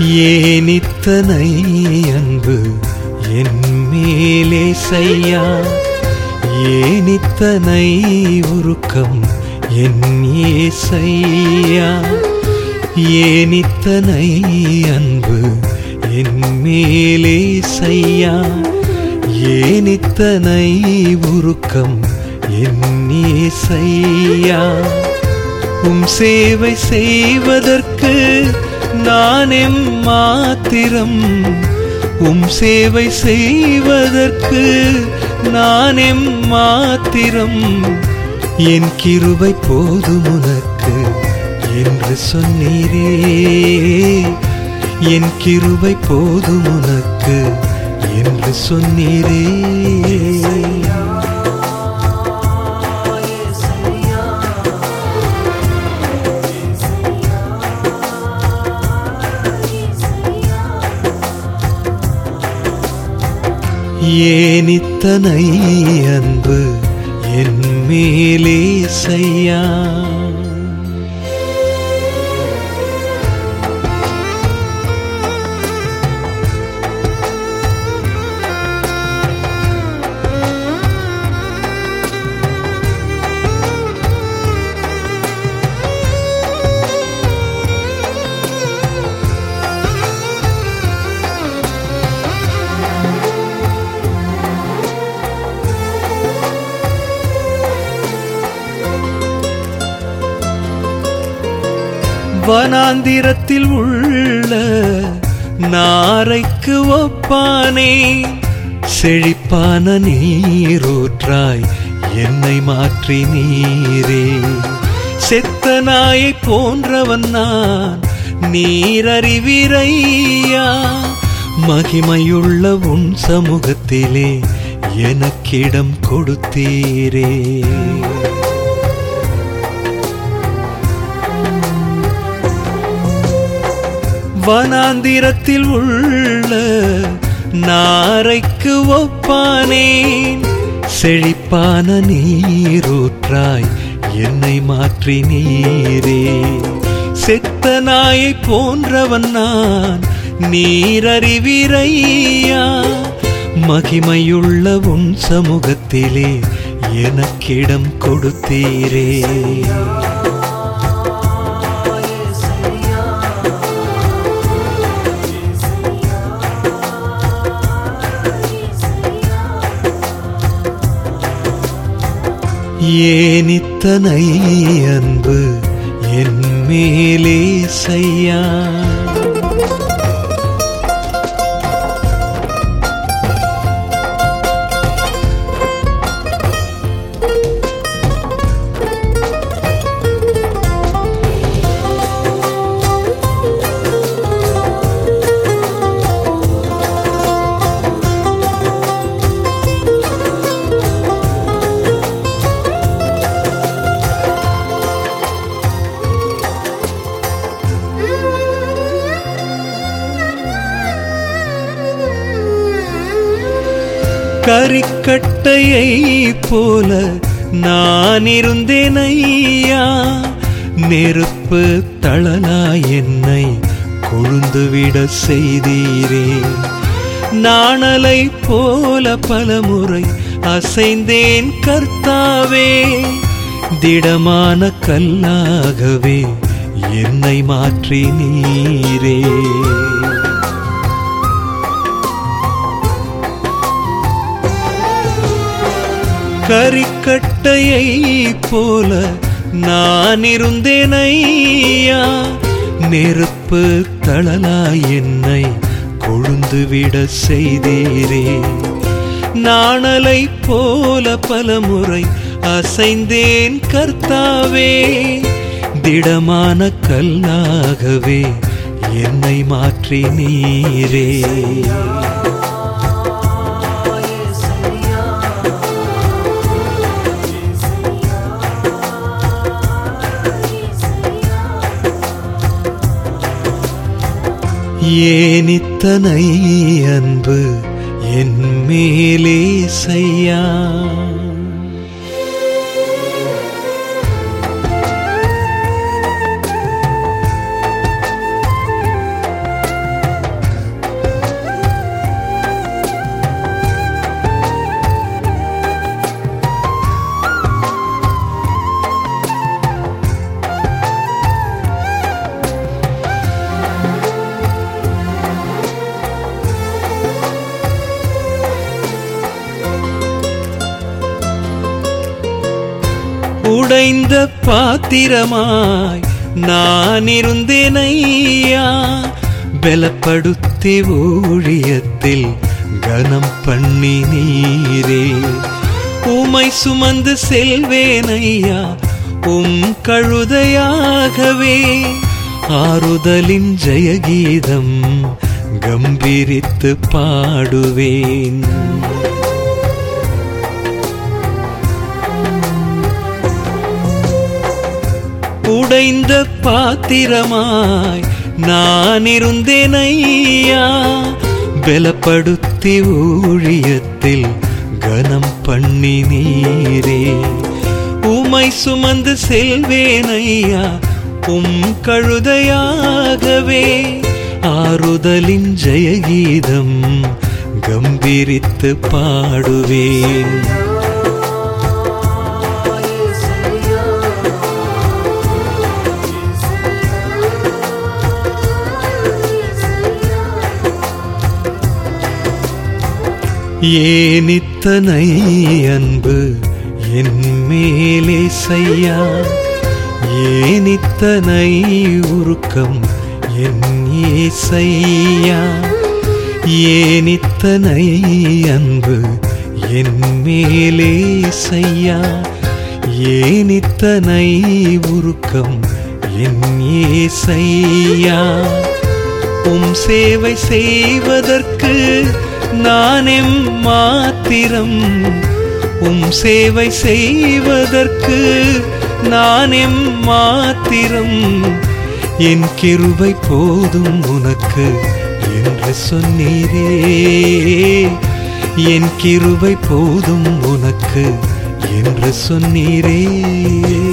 ஏனித்தனை அன்பு என் மேலே செய்யா ஏனித்தனை உருக்கம் என் ஏசையா ஏனித்தனை அன்பு என் மேலே செய்யா ஏனித்தனை உருக்கம் என் ஏசையா உம் சேவை செய்வதற்கு நான் எம் மாத்திரம் உம் சேவை செய்வதற்கு நான் எம் மாத்திரம் என் கிருபை போதும் உனக்கு என்று சொன்னீரே என் கிருபை போதும் உனக்கு என்று சொன்னீரே ஏனித்தனை அன்பு என் மேலே செய்யா வனாந்திரத்தில் உள்ள நாரைக்கு ஒப்பானே செழிப்பான நீரூற்றாய் என்னை மாற்றி நீரே செத்த நாயை போன்றவன் நான் நீரறிவிரையா மகிமையுள்ள உன் சமூகத்திலே எனக்கிடம் கொடுத்தீரே வனாந்திரத்தில் உள்ள நாரைக்கு ஒப்பானேன் செழிப்பான நீரூற்றாய் என்னை மாற்றி நீரே செத்த நாயை போன்றவன் நான் நீரறிவிரையா மகிமையுள்ள உன் சமூகத்திலே எனக்கிடம் கொடுத்தீரே ஏனித்தனை அன்பு என் மேலே செய்யா கரிக்கட்டையை போல நான் இருந்தேன் ஐயா நெருப்பு தளலா என்னை கொழுந்துவிட செய்தீரே நாணலை போல பலமுறை அசைந்தேன் கர்த்தாவே திடமான கல்லாகவே என்னை மாற்றி நீரே கரிக்கட்டையை போல நான் இருந்தேன் ஐயா நெருப்பு தளலா என்னை கொழுந்துவிட செய்தீரே நாணலை போல பலமுறை அசைந்தேன் கர்த்தாவே திடமான கல்லாகவே என்னை மாற்றி நீரே ஏனித்தனை அன்பு என் மேலே செய்யா உடைந்த பாத்திரமாய் நான் இருந்தேன் ஐயா பலப்படுத்தி ஊழியத்தில் கனம் பண்ணி நீரே உமை சுமந்து செல்வேன் ஐயா உம் கழுதையாகவே ஆறுதலின் ஜெயகீதம் கம்பீரித்து பாடுவேன் உடைந்த பாத்திரமாய் நான் இருந்தேன் ஐயா பலப்படுத்தி ஊழியத்தில் கனம் பண்ணி நீரே உமை சுமந்து செல்வேன் ஐயா உம் கழுதையாகவே ஆறுதலின் ஜெயகீதம் கம்பீரித்து பாடுவேன் ஏன் இத்தனை அன்பு என் மேலே செய்யா ஏன் இத்தனை உருக்கம் என் ஏசையா ஏன் இத்தனை அன்பு என் மேலே செய்யா ஏன் இத்தனை உருக்கம் என் ஏசையா உம் சேவை செய்வதற்கு நானெம் மாத்திரம் உம் சேவை செய்வதற்கு நானெம் மாத்திரம் என் கிருபை போதும் உனக்கு என்று சொன்னீரே என் கிருபை போதும் உனக்கு என்று சொன்னீரே